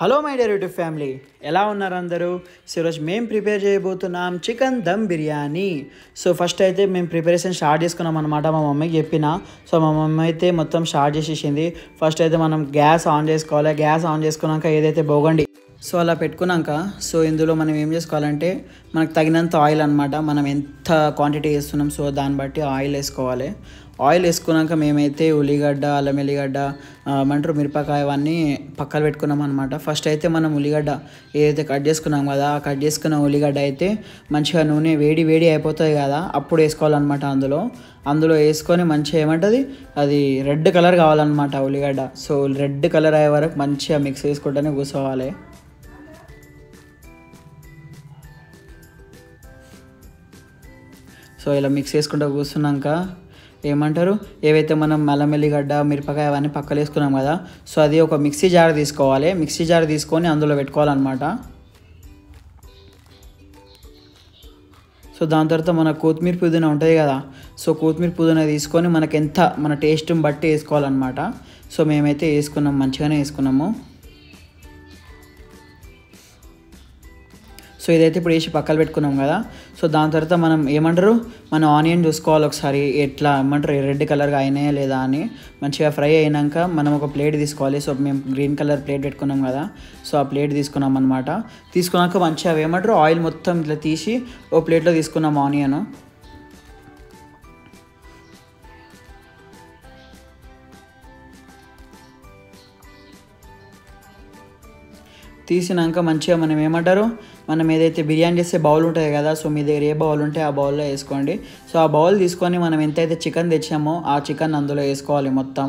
Hello my dear YouTube family ఎలా ఉన్నారు అందరూ సో ఈరోజు మేము ప్రిపేర్ చేయబోతున్నాం chicken dum biryani so first అయితే మేము ప్రిపరేషన్ స్టార్ట్ చేసుకున్నాం అనమాట మా మమ్మీకి చెప్పిన సో మా మమ్మీ అయితే మొత్తం స్టార్ట్ చేసేసింది ఫస్ట్ అయితే మనం గ్యాస్ ఆన్ చేసుకోవాలి గ్యాస్ ఆన్ చేసుకున్నాక ఏదైతే బోగండి సో అలా పెట్టుకున్నాక సో ఇందులో మనం ఏం చేసుకోవాలంటే మనకు తగినంత ఆయిల్ అనమాట మనం ఎంత క్వాంటిటీ వేస్తున్నాం సో దాన్ని బట్టి ఆయిల్ వేసుకోవాలి ఆయిల్ వేసుకున్నాక మేమైతే ఉల్లిగడ్డ అల్లం ఎల్లిగడ్డ ఆ, ఏమంటారు మిరపకాయ అవన్నీ పక్కన పెట్టుకున్నాం అనమాట ఫస్ట్ అయితే మనం ఉల్లిగడ్డ ఏదైతే కట్ చేసుకున్నాం కదా ఆ కట్ చేసుకున్న ఉల్లిగడ్డ అయితే మంచిగా నూనె వేడి వేడి అయిపోతుంది కదా అప్పుడు వేసుకోవాలన్నమాట అందులో అందులో వేసుకొని మంచిగా ఏమంటుంది అది రెడ్ కలర్ కావాలన్నమాట ఉల్లిగడ్డ సో రెడ్ కలర్ అయ్యే వరకు మంచిగా మిక్స్ చేసుకుంటూనే కూర్చోవాలి సో ఇలా మిక్స్ చేసుకుంటూ కూర్చున్నాక ఏమంటారు ఏవైతే మనం మల్లమెల్లిగడ్డ మిరపకాయ అవన్నీ పక్కన వేసుకున్నాం కదా సో అది ఒక మిక్సీ జార్ తీసుకోవాలి మిక్సీ జార్ తీసుకొని అందులో పెట్టుకోవాలన్నమాట సో దాని తర్వాత మన కొత్తిమీర పుదీనా ఉంటుంది కదా సో కొత్తిమీర పుదీనా తీసుకొని మనకి ఎంత మన టేస్ట్ని బట్టి వేసుకోవాలన్నమాట సో మేమైతే వేసుకున్నాం మంచిగానే వేసుకున్నాము సో ఇదైతే ఇప్పుడు వేసి పక్కన పెట్టుకున్నాం కదా సో దాని తర్వాత మనం ఏమంటారు మనం ఆనియన్ చూసుకోవాలి ఒకసారి ఎట్లా ఏమంటారు రెడ్ కలర్గా అయినాయా లేదా అని మంచిగా ఫ్రై అయినాక మనం ఒక ప్లేట్ తీసుకోవాలి సో మేము గ్రీన్ కలర్ ప్లేట్ పెట్టుకున్నాం కదా సో ఆ ప్లేట్ తీసుకున్నాం అనమాట తీసుకున్నాక మంచిగా అవి ఏమంటారు ఆయిల్ మొత్తం ఇట్లా తీసి ఓ ప్లేట్లో తీసుకున్నాం ఆనియన్ తీసినాక మంచిగా మనం ఏమంటారు మనం ఏదైతే బిర్యానీ చేసే బౌల్ ఉంటుంది కదా సో మీ దగ్గర ఏ బౌల్ ఉంటే ఆ బౌల్లో వేసుకోండి సో ఆ బౌల్ తీసుకొని మనం ఎంతైతే చికెన్ తెచ్చామో ఆ చికెన్ అందులో వేసుకోవాలి మొత్తం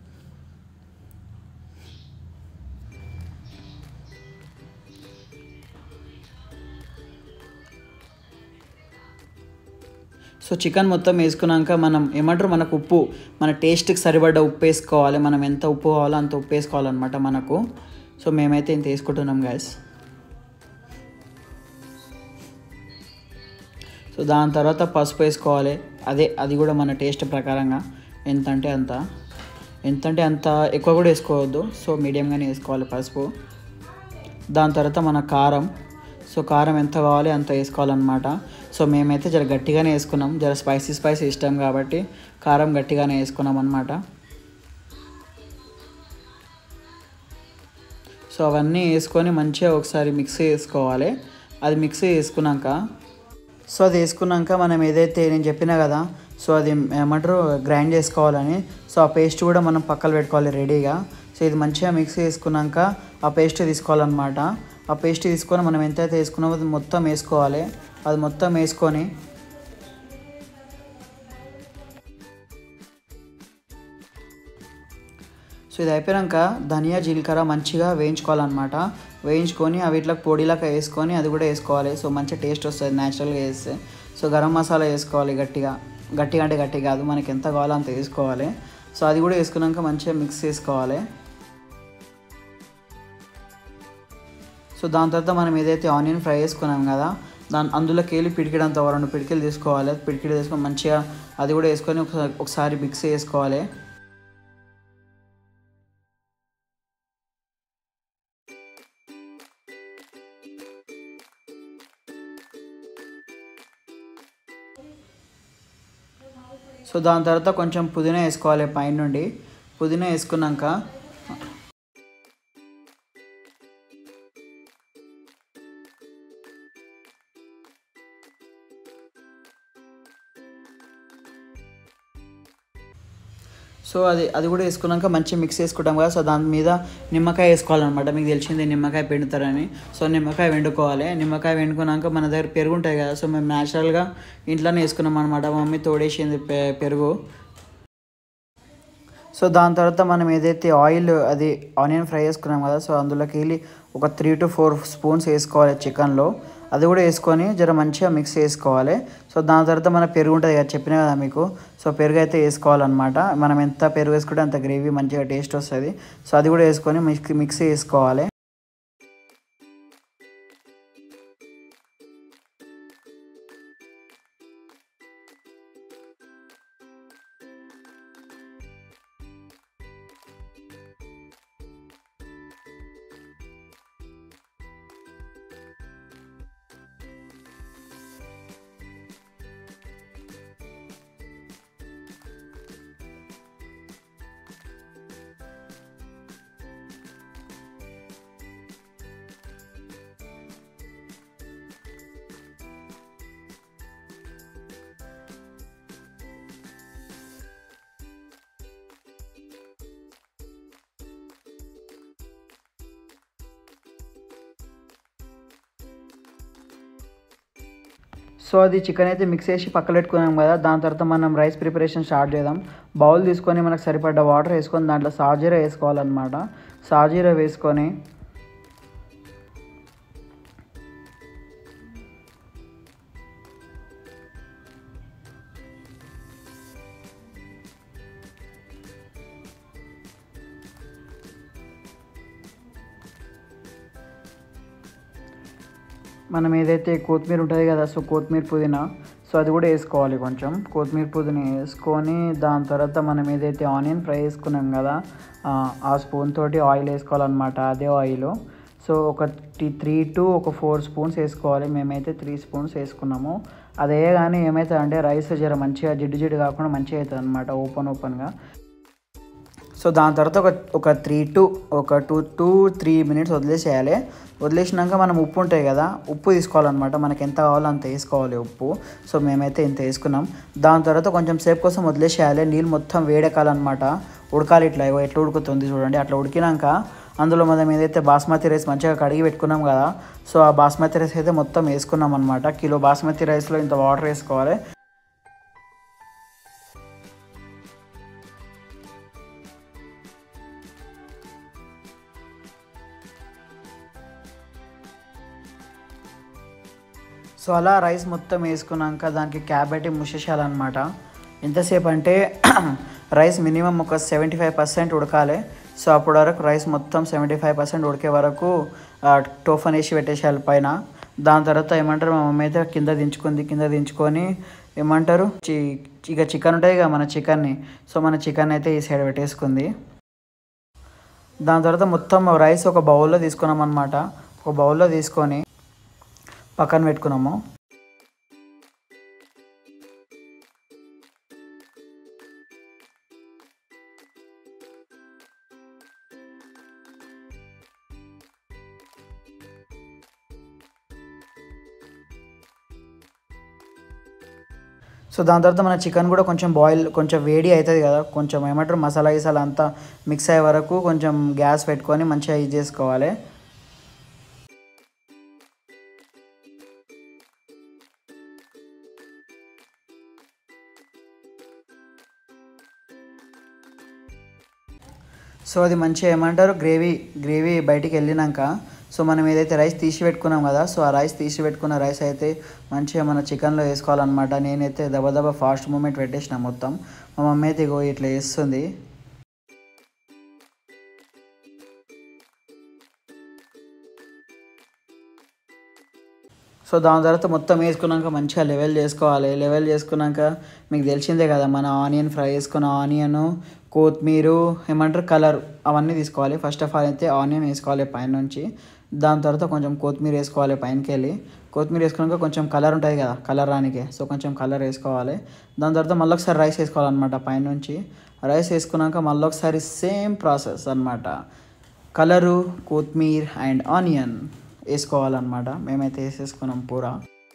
సో చికెన్ మొత్తం వేసుకున్నాక మనం ఏమంటారు మనకు ఉప్పు మన టేస్ట్కి సరిపడ్డ ఉప్పు వేసుకోవాలి మనం ఎంత ఉప్పు కావాలో అంత ఉప్పు వేసుకోవాలన్నమాట మనకు సో మేమైతే ఇంత వేసుకుంటున్నాం గ్యాస్ సో దాని తర్వాత పసుపు వేసుకోవాలి అదే అది కూడా మన టేస్ట్ ప్రకారంగా ఎంత అంటే అంత ఎంత అంటే అంత ఎక్కువ కూడా వేసుకోవద్దు సో మీడియంగానే వేసుకోవాలి పసుపు దాని తర్వాత మన కారం సో కారం ఎంత కావాలి అంత వేసుకోవాలన్నమాట సో మేమైతే జర గట్టిగానే వేసుకున్నాం జర స్పైసీ స్పైసీ ఇష్టం కాబట్టి కారం గట్టిగానే వేసుకున్నాం అనమాట సో అవన్నీ వేసుకొని మంచిగా ఒకసారి మిక్స్ చేసుకోవాలి అది మిక్స్ చేసుకున్నాక సో అది వేసుకున్నాక మనం ఏదైతే నేను చెప్పినా కదా సో అది ఏమంటారు గ్రైండ్ చేసుకోవాలని సో ఆ పేస్ట్ కూడా మనం పక్కన పెట్టుకోవాలి రెడీగా సో ఇది మంచిగా మిక్స్ చేసుకున్నాక ఆ పేస్ట్ తీసుకోవాలన్నమాట ఆ పేస్ట్ తీసుకొని మనం ఎంతైతే వేసుకున్నామో అది మొత్తం వేసుకోవాలి అది మొత్తం వేసుకొని సో ఇది అయిపోయాక ధనియా జీలకర్ర మంచిగా వేయించుకోవాలన్నమాట వేయించుకొని అవి ఇట్లా పొడిలాగా వేసుకొని అది కూడా వేసుకోవాలి సో మంచి టేస్ట్ వస్తుంది న్యాచురల్గా వేస్తే సో గరం మసాలా వేసుకోవాలి గట్టిగా గట్టిగా అంటే గట్టిగా కాదు మనకి ఎంత కావాలో అంత వేసుకోవాలి సో అది కూడా వేసుకున్నాక మంచిగా మిక్స్ చేసుకోవాలి సో దాని తర్వాత మనం ఏదైతే ఆనియన్ ఫ్రై చేసుకున్నాం కదా దాని అందులోకి వెళ్ళి పిడికిడంత ఒక రెండు పిడికిలు తీసుకోవాలి పిడికిలు తీసుకొని మంచిగా అది కూడా వేసుకొని ఒకసారి ఒకసారి మిక్స్ చేసుకోవాలి సో దాని తర్వాత కొంచెం పుదీనా వేసుకోవాలి పైన నుండి పుదీనా వేసుకున్నాక సో అది అది కూడా వేసుకున్నాక మంచిగా మిక్స్ చేసుకుంటాం కదా సో దాని మీద నిమ్మకాయ వేసుకోవాలన్నమాట మీకు తెలిసింది నిమ్మకాయ పిండుతారని సో నిమ్మకాయ వండుకోవాలి నిమ్మకాయ వండుకున్నాక మన దగ్గర పెరుగు ఉంటాయి కదా సో మేము న్యాచురల్గా ఇంట్లోనే వేసుకున్నాం అనమాట మమ్మీ తోడేసింది పె- పెరుగు సో దాని తర్వాత మనం ఏదైతే ఆయిల్ అది ఆనియన్ ఫ్రై చేసుకున్నాం కదా సో అందులోకి వెళ్ళి ఒక త్రీ టు ఫోర్ స్పూన్స్ వేసుకోవాలి చికెన్లో అది కూడా వేసుకొని జర మంచిగా మిక్స్ చేసుకోవాలి సో దాని తర్వాత మన పెరుగు ఉంటుంది కదా చెప్పిన కదా మీకు సో పెరుగు అయితే వేసుకోవాలన్నమాట మనం ఎంత పెరుగు వేసుకుంటే అంత గ్రేవీ మంచిగా టేస్ట్ వస్తుంది సో అది కూడా వేసుకొని మిక్స్ మిక్స్ చేసుకోవాలి సో అది చికెన్ అయితే మిక్స్ చేసి పక్కన పెట్టుకున్నాం కదా దాని తర్వాత మనం రైస్ ప్రిపరేషన్ స్టార్ట్ చేద్దాం బౌల్ తీసుకొని మనకు సరిపడ్డ వాటర్ వేసుకొని దాంట్లో సాజీరా వేసుకోవాలన్నమాట సాజీరా వేసుకొని మనం ఏదైతే కొత్తిమీర ఉంటుంది కదా సో కొత్తిమీర పుదీనా సో అది కూడా వేసుకోవాలి కొంచెం కొత్తిమీర పుదీనా వేసుకొని దాని తర్వాత మనం ఏదైతే ఆనియన్ ఫ్రై చేసుకున్నాం కదా ఆ, ఆ స్పూన్ తోటి ఆయిల్ వేసుకోవాలన్నమాట అదే ఆయిల్ సో ఒక త్రీ టు ఒక ఫోర్ స్పూన్స్ వేసుకోవాలి మేమైతే త్రీ స్పూన్స్ వేసుకున్నాము అదే కానీ ఏమవుతుందంటే రైస్ జర మంచిగా జిడ్డు జిడ్డు కాకుండా మంచిగా అవుతుంది అనమాట ఓపెన్ ఓపెన్గా సో దాని తర్వాత ఒక ఒక త్రీ టు ఒక టూ టూ త్రీ మినిట్స్ వదిలేసేయాలి వదిలేసినాక మనం ఉప్పు ఉంటాయి కదా ఉప్పు తీసుకోవాలన్నమాట మనకి ఎంత కావాలో అంత వేసుకోవాలి ఉప్పు సో మేమైతే ఇంత వేసుకున్నాం దాని తర్వాత కొంచెం సేపు కోసం వదిలేసేయాలి నీళ్ళు మొత్తం వేడెక్కాలన్నమాట ఉడకాలి ఇట్లా ఇగో ఎట్లా ఉడుకుతుంది చూడండి అట్లా ఉడికినాక అందులో మనం ఏదైతే బాస్మతి రైస్ మంచిగా కడిగి పెట్టుకున్నాం కదా సో ఆ బాస్మతి రైస్ అయితే మొత్తం వేసుకున్నాం అనమాట కిలో బాస్మతి రైస్లో ఇంత వాటర్ వేసుకోవాలి సో అలా రైస్ మొత్తం వేసుకున్నాక దానికి క్యాబెట్ ముసేసాలన్నమాట ఎంతసేపు అంటే రైస్ మినిమం ఒక సెవెంటీ ఫైవ్ పర్సెంట్ ఉడకాలి సో అప్పటి వరకు రైస్ మొత్తం సెవెంటీ ఫైవ్ పర్సెంట్ ఉడికే వరకు ఆ, టోఫన్ వేసి పెట్టేసేయాలి పైన దాని తర్వాత ఏమంటారు మా మమ్మీ అయితే కింద దించుకుంది కింద దించుకొని ఏమంటారు చి ఇక చికెన్ ఉంటుంది కదా మన చికెన్ని సో మన చికెన్ అయితే ఈ సైడ్ పెట్టేసుకుంది దాని తర్వాత మొత్తం రైస్ ఒక బౌల్లో తీసుకున్నాం అనమాట ఒక బౌల్లో తీసుకొని పక్కన పెట్టుకున్నాము సో దాని తర్వాత మన చికెన్ కూడా కొంచెం బాయిల్ కొంచెం వేడి అవుతుంది కదా కొంచెం ఏమంటారు మసాలా గిసాలా అంతా మిక్స్ అయ్యే వరకు కొంచెం గ్యాస్ పెట్టుకొని మంచిగా ఇది చేసుకోవాలి సో అది మంచిగా ఏమంటారు గ్రేవీ గ్రేవీ బయటికి వెళ్ళినాక సో మనం ఏదైతే రైస్ తీసి పెట్టుకున్నాం కదా సో ఆ రైస్ తీసి పెట్టుకున్న రైస్ అయితే మంచిగా మన చికెన్లో వేసుకోవాలన్నమాట నేనైతే దబ దబ ఫాస్ట్ మూమెంట్ పెట్టేసిన మొత్తం మా మమ్మీ అయితే ఇగో ఇట్లా వేస్తుంది సో దాని తర్వాత మొత్తం వేసుకున్నాక మంచిగా లెవెల్ చేసుకోవాలి లెవెల్ చేసుకున్నాక మీకు తెలిసిందే కదా మన ఆనియన్ ఫ్రై చేసుకున్న ఆనియన్ కొత్తిమీర ఏమంటారు కలర్ అవన్నీ తీసుకోవాలి ఫస్ట్ ఆఫ్ ఆల్ అయితే ఆనియన్ వేసుకోవాలి పైన నుంచి దాని తర్వాత కొంచెం కొత్తిమీర వేసుకోవాలి పైనకి వెళ్ళి కొత్తిమీర వేసుకున్నాక కొంచెం కలర్ ఉంటుంది కదా కలర్ రానికి సో కొంచెం కలర్ వేసుకోవాలి దాని తర్వాత మళ్ళీ ఒకసారి రైస్ వేసుకోవాలన్నమాట పైనుంచి రైస్ వేసుకున్నాక మళ్ళీ ఒకసారి సేమ్ ప్రాసెస్ అన్నమాట కలరు కొత్తిమీర అండ్ ఆనియన్ వేసుకోవాలన్నమాట మేమైతే వేసేసుకున్నాం పూరా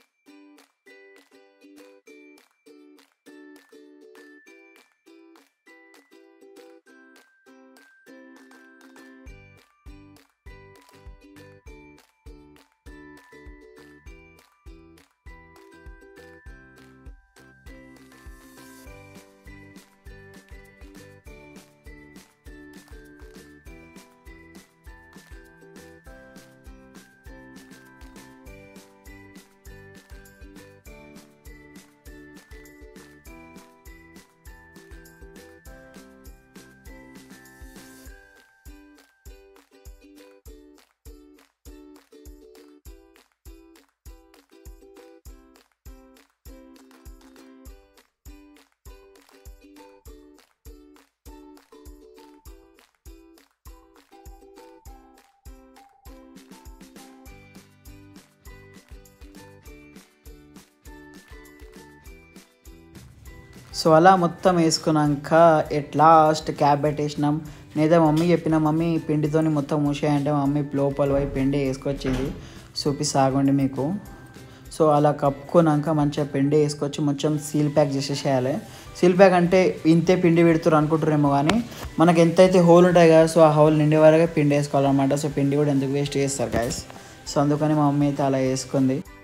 సో అలా మొత్తం వేసుకున్నాక ఎట్ లాస్ట్ క్యాబ్ పెట్టేసినాం నేనైతే మమ్మీ చెప్పిన మమ్మీ పిండితోని మొత్తం మూసేయంటే మమ్మీ లోపల పోయి పిండి వేసుకొచ్చింది చూపిస్తాగండి మీకు సో అలా కప్పుకున్నాక మంచిగా పిండి వేసుకొచ్చి మొత్తం సీల్ ప్యాక్ చేసేసేయాలి సీల్ ప్యాక్ అంటే ఇంతే పిండి పెడుతురు అనుకుంటారేమో కానీ మనకి ఎంతైతే హోల్ ఉంటాయి కదా సో ఆ హోల్ నిండే వరకే పిండి వేసుకోవాలన్నమాట సో పిండి కూడా ఎందుకు వేస్ట్ చేస్తారు గాయస్ సో అందుకని మా మమ్మీ అయితే అలా వేసుకుంది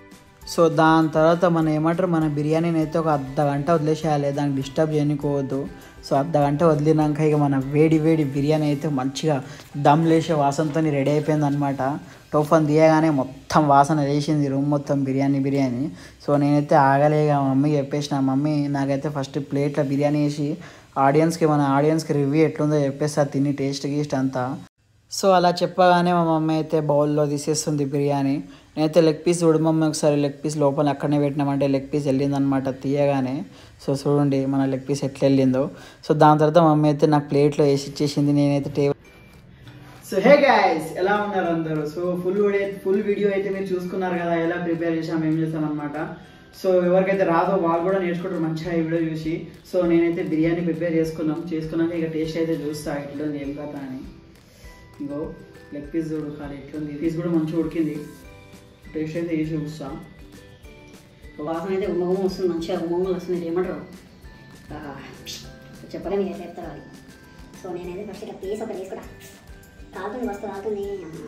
సో దాని తర్వాత మనం ఏమంటారు మన బిర్యానీని అయితే ఒక అర్ధ గంట వదిలేసేయాలి దానికి డిస్టర్బ్ చేయనికోవద్దు సో అర్ధ గంట వదిలినాక ఇక మన వేడి వేడి బిర్యానీ అయితే మంచిగా దమ్ లేసే వాసనతో రెడీ అయిపోయింది అనమాట టోఫన్ తీయగానే మొత్తం వాసన వేసింది రూమ్ మొత్తం బిర్యానీ బిర్యానీ సో నేనైతే ఆగలేక మా మమ్మీకి చెప్పేసిన మమ్మీ నాకైతే ఫస్ట్ ప్లేట్లో బిర్యానీ వేసి ఆడియన్స్కి మన ఆడియన్స్కి రివ్యూ ఎట్లుందో చెప్పేసి అది తిని టేస్ట్ గీస్ట్ అంతా సో అలా చెప్పగానే మా మమ్మీ అయితే బౌల్లో తీసేస్తుంది బిర్యానీ నేనైతే లెగ్ పీస్ చూడు మమ్మీ ఒకసారి లెగ్ పీస్ లోపల అక్కడనే పెట్టినామంటే లెగ్ పీస్ వెళ్ళిందనమాట తీయగానే సో చూడండి మన లెగ్ పీస్ ఎట్లా వెళ్ళిందో సో దాని తర్వాత మమ్మీ అయితే నాకు ప్లేట్లో వేసి ఇచ్చేసింది నేనైతే టేబుల్ సో హే గైస్ ఎలా ఉన్నారు అందరూ so full video full video అయితే మీరు చూసుకున్నారు కదా ఎలా ప్రిపేర్ చేసాం ఏం చేసాం అనమాట సో ఎవరికైతే రాదో వాళ్ళు కూడా నేర్చుకుంటారు మంచిగా ఈ వీడియో చూసి సో నేనైతే బిర్యానీ ప్రిపేర్ చేసుకున్నాం చేసుకున్నాక ఇక టేస్ట్ అయితే చూస్తా ఎట్లుంది ఏం కథ అని ఇంకో లెగ్ పీస్ చూడు ఖాళీ ఎట్లుంది పీస్ కూడా మంచిగా ఉడికింది టేస్ట్ అయితే వేసి చూస్తా వాసన అయితే ఉమ్మగుమ్మ వస్తుంది మంచిగా ఉమ్మగుమ్మలు వస్తుంది ఏమంటారు ఆహా, చెప్పలే మీరు ఎట్లా చెప్తారు అది సో నేనైతే ఫస్ట్ ఇట్లా పీస్ ఒకటి తీసుకుంటా కాలుతుంది వస్తు కాలుతుంది అమ్మా.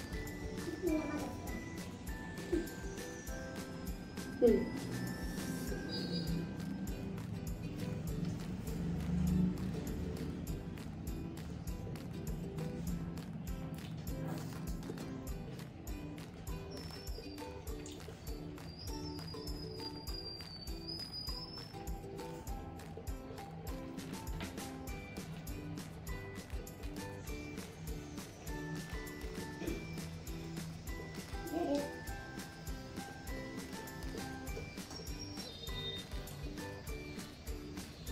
ఉమ్.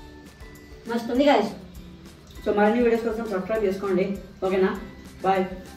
మస్తు ఉంది గాయస్ సో మరిన్ని వీడియోస్ కోసం సబ్స్క్రైబ్ చేసుకోండి ఓకేనా బాయ్